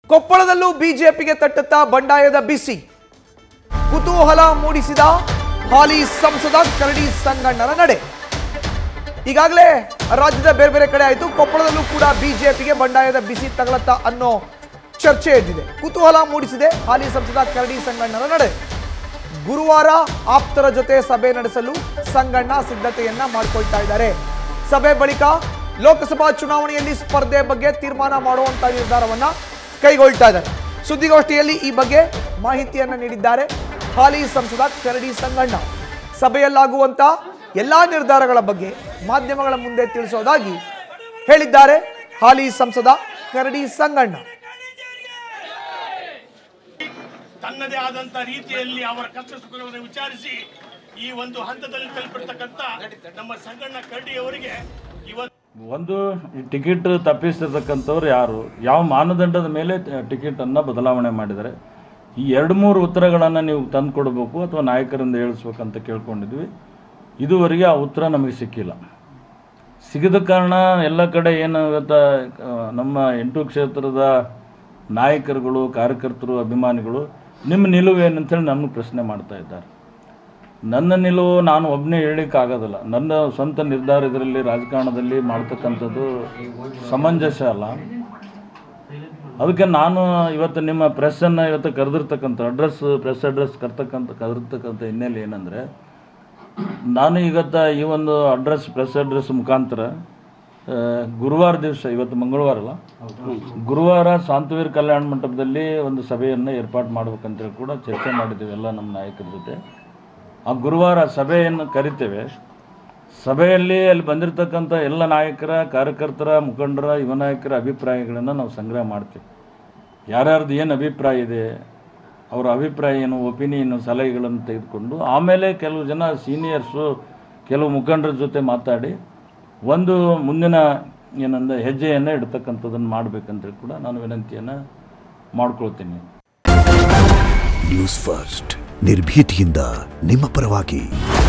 ಕೊಪ್ಪಳದಲ್ಲೂ ಬಿಜೆಪಿಗೆ ತಟ್ಟುತ್ತಾ ಬಂಡಾಯದ ಬಿಸಿ ಕುತೂಹಲ ಮೂಡಿಸಿದ ಹಾಲಿ ಸಂಸದ ಕರಡಿ ಸಂಗಣ್ಣನ ನಡೆ ಈಗಾಗಲೇ ರಾಜ್ಯದ ಬೇರೆ ಬೇರೆ ಕಡೆ ಆಯಿತು ಕೊಪ್ಪಳದಲ್ಲೂ ಕೂಡ ಬಿಜೆಪಿಗೆ ಬಂಡಾಯದ ಬಿಸಿ ತಗಲತ್ತ ಅನ್ನೋ ಚರ್ಚೆ ಎದ್ದಿದೆ ಕುತೂಹಲ ಮೂಡಿಸಿದೆ ಹಾಲಿ ಸಂಸದ ಕರಡಿ ಸಂಗಣ್ಣನ ನಡೆ ಗುರುವಾರ ಆಪ್ತರ ಜೊತೆ ಸಭೆ ನಡೆಸಲು ಸಂಗಣ್ಣ ಸಿದ್ಧತೆಯನ್ನ ಮಾಡಿಕೊಳ್ತಾ ಇದ್ದಾರೆ ಸಭೆ ಬಳಿಕ ಲೋಕಸಭಾ ಚುನಾವಣೆಯಲ್ಲಿ ಸ್ಪರ್ಧೆ ಬಗ್ಗೆ ತೀರ್ಮಾನ ಮಾಡುವಂತ ನಿರ್ಧಾರವನ್ನ ಕೈಗೊಳ್ತಾ ಇದ್ದಾರೆ ಸುದ್ದಿಗೋಷ್ಠಿಯಲ್ಲಿ ಈ ಬಗ್ಗೆ ಮಾಹಿತಿಯನ್ನ ನೀಡಿದ್ದಾರೆ ಹಾಲಿ ಸಂಸದ ಕರಡಿ ಸಂಗಣ್ಣ ಸಭೆಯಲ್ಲಾಗುವಂತ ಎಲ್ಲಾ ನಿರ್ಧಾರಗಳ ಬಗ್ಗೆ ಮಾಧ್ಯಮಗಳ ಮುಂದೆ ತಿಳಿಸೋದಾಗಿ ಹೇಳಿದ್ದಾರೆ ಹಾಲಿ ಸಂಸದ ಕರಡಿ ಸಂಗಣ್ಣ ತನ್ನದೇ ಆದಂತ ರೀತಿಯಲ್ಲಿ ಅವರ ಕಷ್ಟ ಸುಖಗಳನ್ನು ವಿಚಾರಿಸಿ ಈ ಒಂದು ಹಂತದಲ್ಲಿ ತಲುಪಿರ್ತಕ್ಕಂಥ ನಮ್ಮ ಸಂಗಣ್ಣ ಕರಡಿಯವರಿಗೆ ಇವತ್ತು ಒಂದು ಈ ಟಿಕೆಟ್ ತಪ್ಪಿಸಿರ್ತಕ್ಕಂಥವ್ರು ಯಾರು ಯಾವ ಮಾನದಂಡದ ಮೇಲೆ ಟಿಕೆಟನ್ನು ಬದಲಾವಣೆ ಮಾಡಿದ್ದಾರೆ ಈ ಎರಡು ಮೂರು ಉತ್ತರಗಳನ್ನು ನೀವು ತಂದು ಕೊಡಬೇಕು ಅಥವಾ ನಾಯಕರಿಂದ ಹೇಳಿಸ್ಬೇಕಂತ ಕೇಳ್ಕೊಂಡಿದ್ವಿ ಇದುವರೆಗೆ ಆ ಉತ್ತರ ನಮಗೆ ಸಿಕ್ಕಿಲ್ಲ ಸಿಗದ ಕಾರಣ ಎಲ್ಲ ಕಡೆ ಏನು ಇವತ್ತು ಆ, ನಮ್ಮ ಎಂಟು ಕ್ಷೇತ್ರದ ನಾಯಕರುಗಳು ಕಾರ್ಯಕರ್ತರು ಅಭಿಮಾನಿಗಳು ನಿಮ್ಮ ನಿಲುವು ಏನಂತೇಳಿ ನನ್ನ ಪ್ರಶ್ನೆ ಮಾಡ್ತಾ ಇದ್ದಾರೆ ನನ್ನ ನಿಲುವು ನಾನು ಒಬ್ಬನೇ ಹೇಳಲಿಕ್ಕಾಗೋದಿಲ್ಲ ನನ್ನ ಸ್ವಂತ ನಿರ್ಧಾರ ಇದರಲ್ಲಿ ರಾಜಕಾರಣದಲ್ಲಿ ಮಾಡ್ತಕ್ಕಂಥದ್ದು ಸಮಂಜಸ ಅಲ್ಲ ಅದಕ್ಕೆ ನಾನು ಇವತ್ತು ನಿಮ್ಮ ಪ್ರೆಸ್ಸನ್ನು ಇವತ್ತು ಕರೆದಿರ್ತಕ್ಕಂಥ ಅಡ್ರೆಸ್ ಪ್ರೆಸ್ ಅಡ್ರೆಸ್ ಕರ್ತಕ್ಕಂಥ ಕರೆದಿರ್ತಕ್ಕಂಥ ಹಿನ್ನೆಲೆ ಏನಂದರೆ ನಾನು ಇವತ್ತ ಈ ಒಂದು ಅಡ್ರೆಸ್ ಪ್ರೆಸ್ ಅಡ್ರೆಸ್ ಮುಖಾಂತರ ಆ, ಗುರುವಾರ ದಿವಸ ಇವತ್ತು ಮಂಗಳವಾರ ಅಲ್ಲ ಗುರುವಾರ ಶಾಂತವೀರ್ ಕಲ್ಯಾಣ ಮಂಟಪದಲ್ಲಿ ಒಂದು ಸಭೆಯನ್ನು ಏರ್ಪಾಡು ಮಾಡ್ಬೇಕಂತೇಳಿ ಕೂಡ ಚರ್ಚೆ ಮಾಡಿದ್ದೇವೆ ಎಲ್ಲ ನಮ್ಮ ನಾಯಕರ ಜೊತೆ ಆ ಗುರುವಾರ ಸಭೆಯನ್ನು ಕರಿತೇವೆ ಸಭೆಯಲ್ಲಿ ಅಲ್ಲಿ ಬಂದಿರತಕ್ಕಂಥ ಎಲ್ಲ ನಾಯಕರ ಕಾರ್ಯಕರ್ತರ ಮುಖಂಡರ ಯುವ ನಾಯಕರ ಅಭಿಪ್ರಾಯಗಳನ್ನು ನಾವು ಸಂಗ್ರಹ ಮಾಡ್ತೀವಿ ಯಾರ್ಯಾರ್ದು ಏನು ಅಭಿಪ್ರಾಯ ಇದೆ ಅವರ ಅಭಿಪ್ರಾಯ ಏನು ಒಪಿನಿಯನ್ ಸಲಹೆಗಳನ್ನು ತೆಗೆದುಕೊಂಡು ಆಮೇಲೆ ಕೆಲವು ಜನ ಸೀನಿಯರ್ಸು ಕೆಲವು ಮುಖಂಡರ ಜೊತೆ ಮಾತಾಡಿ ಒಂದು ಮುಂದಿನ ಏನಂದ ಹೆಜ್ಜೆಯನ್ನು ಇಡ್ತಕ್ಕಂಥದ್ದನ್ನು ಮಾಡಬೇಕಂತೇಳಿ ಕೂಡ ನಾನು ವಿನಂತಿಯನ್ನು ಮಾಡ್ಕೊಳ್ತೀನಿ ನ್ಯೂಸ್ ಫಸ್ಟ್ ನಿರ್ಭೀತಿಯಿಂದ ನಿಮ್ಮ ಪರವಾಗಿ